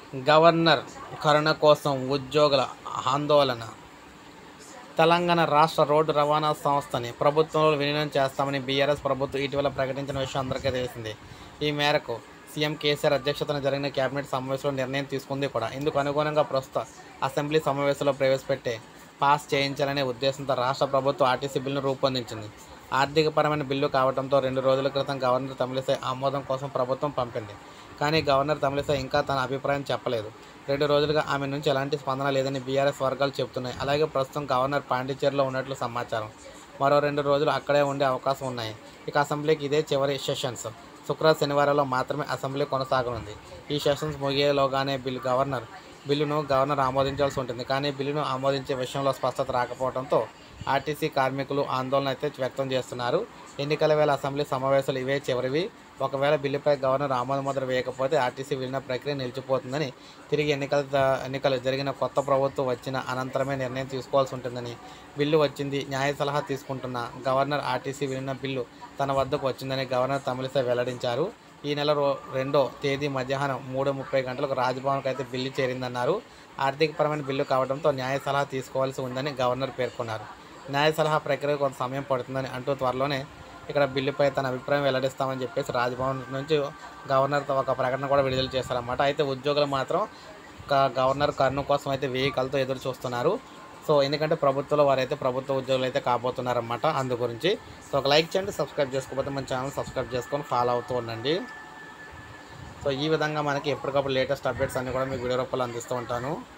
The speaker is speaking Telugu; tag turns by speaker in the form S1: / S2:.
S1: గవర్నర్ కరుణ కోసం ఉద్యోగుల ఆందోళన తెలంగాణ రాష్ట్ర రోడ్డు రవాణా సంస్థని ప్రభుత్వంలో విలీనం చేస్తామని బీఆర్ఎస్ ప్రభుత్వం ఇటీవల ప్రకటించిన విషయం అందరికీ తెలిసిందే ఈ మేరకు సీఎం కేసీఆర్ అధ్యక్షతన జరిగిన కేబినెట్ సమావేశంలో నిర్ణయం తీసుకుంది కూడా ఇందుకు అనుగుణంగా ప్రస్తుత అసెంబ్లీ సమావేశంలో ప్రవేశపెట్టే పాస్ చేయించాలనే ఉద్దేశంతో రాష్ట్ర ప్రభుత్వం ఆర్టీసీ బిల్లును రూపొందించింది ఆర్థికపరమైన బిల్లు కావడంతో రెండు రోజుల క్రితం గవర్నర్ తమిళిసై ఆమోదం కోసం ప్రభుత్వం పంపింది కానీ గవర్నర్ తమిళిసై ఇంకా తన అభిప్రాయం చెప్పలేదు రెండు రోజులుగా ఆమె నుంచి ఎలాంటి స్పందన లేదని బీఆర్ఎస్ వర్గాలు చెబుతున్నాయి అలాగే ప్రస్తుతం గవర్నర్ పాండిచేరిలో ఉన్నట్లు సమాచారం మరో రెండు రోజులు అక్కడే ఉండే అవకాశం ఉన్నాయి ఇక అసెంబ్లీకి ఇదే చివరి సెషన్స్ శుక్ర శనివారంలో మాత్రమే అసెంబ్లీ కొనసాగనుంది ఈ సెషన్స్ ముగియేలోగానే బిల్లు గవర్నర్ బిల్లును గవర్నర్ ఆమోదించాల్సి ఉంటుంది కానీ బిల్లును ఆమోదించే విషయంలో స్పష్టత రాకపోవడంతో ఆర్టీసీ కార్మికులు ఆందోళన అయితే వ్యక్తం చేస్తున్నారు ఎన్నికల వేళ అసెంబ్లీ సమావేశాలు ఇవే చివరివి ఒకవేళ బిల్లుపై గవర్నర్ ఆమోద ముద్ర వేయకపోతే ఆర్టీసీ విలీన ప్రక్రియ నిలిచిపోతుందని తిరిగి ఎన్నికల ఎన్నికలు జరిగిన కొత్త ప్రభుత్వం వచ్చిన అనంతరమే నిర్ణయం తీసుకోవాల్సి ఉంటుందని బిల్లు వచ్చింది న్యాయ సలహా తీసుకుంటున్న గవర్నర్ ఆర్టీసీ విలీన బిల్లు తన వద్దకు వచ్చిందని గవర్నర్ తమిళిసై వెల్లడించారు ఈ నెల రో రెండో తేదీ మధ్యాహ్నం మూడు ముప్పై గంటలకు రాజ్భవన్కి అయితే బిల్లు చేరిందన్నారు ఆర్థికపరమైన బిల్లు కావడంతో న్యాయ సలహా తీసుకోవాల్సి ఉందని గవర్నర్ పేర్కొన్నారు న్యాయ సలహా ప్రక్రియ కొంత సమయం పడుతుందని అంటూ త్వరలోనే ఇక్కడ బిల్లుపై తన అభిప్రాయం వెల్లడిస్తామని చెప్పేసి రాజ్భవన్ నుంచి గవర్నర్ ఒక ప్రకటన కూడా విడుదల చేశారన్నమాట అయితే ఉద్యోగులు మాత్రం క- గవర్నర్ కర్ను కోసం అయితే వెయ్యి కలతో ఎదురు చూస్తున్నారు సో ఎందుకంటే ప్రభుత్వంలో వారైతే ప్రభుత్వ ఉద్యోగులు అయితే కాబోతున్నారన్నమాట అందు గురించి సో ఒక లైక్ చేయండి సబ్స్క్రైబ్ చేసుకోకపోతే మన ఛానల్ సబ్స్క్రైబ్ చేసుకొని ఫాలో అవుతూ ఉండండి సో ఈ విధంగా మనకి ఎప్పటికప్పుడు లేటెస్ట్ అప్డేట్స్ అన్నీ కూడా మీకు వీడియో రూపంలో అందిస్తూ ఉంటాను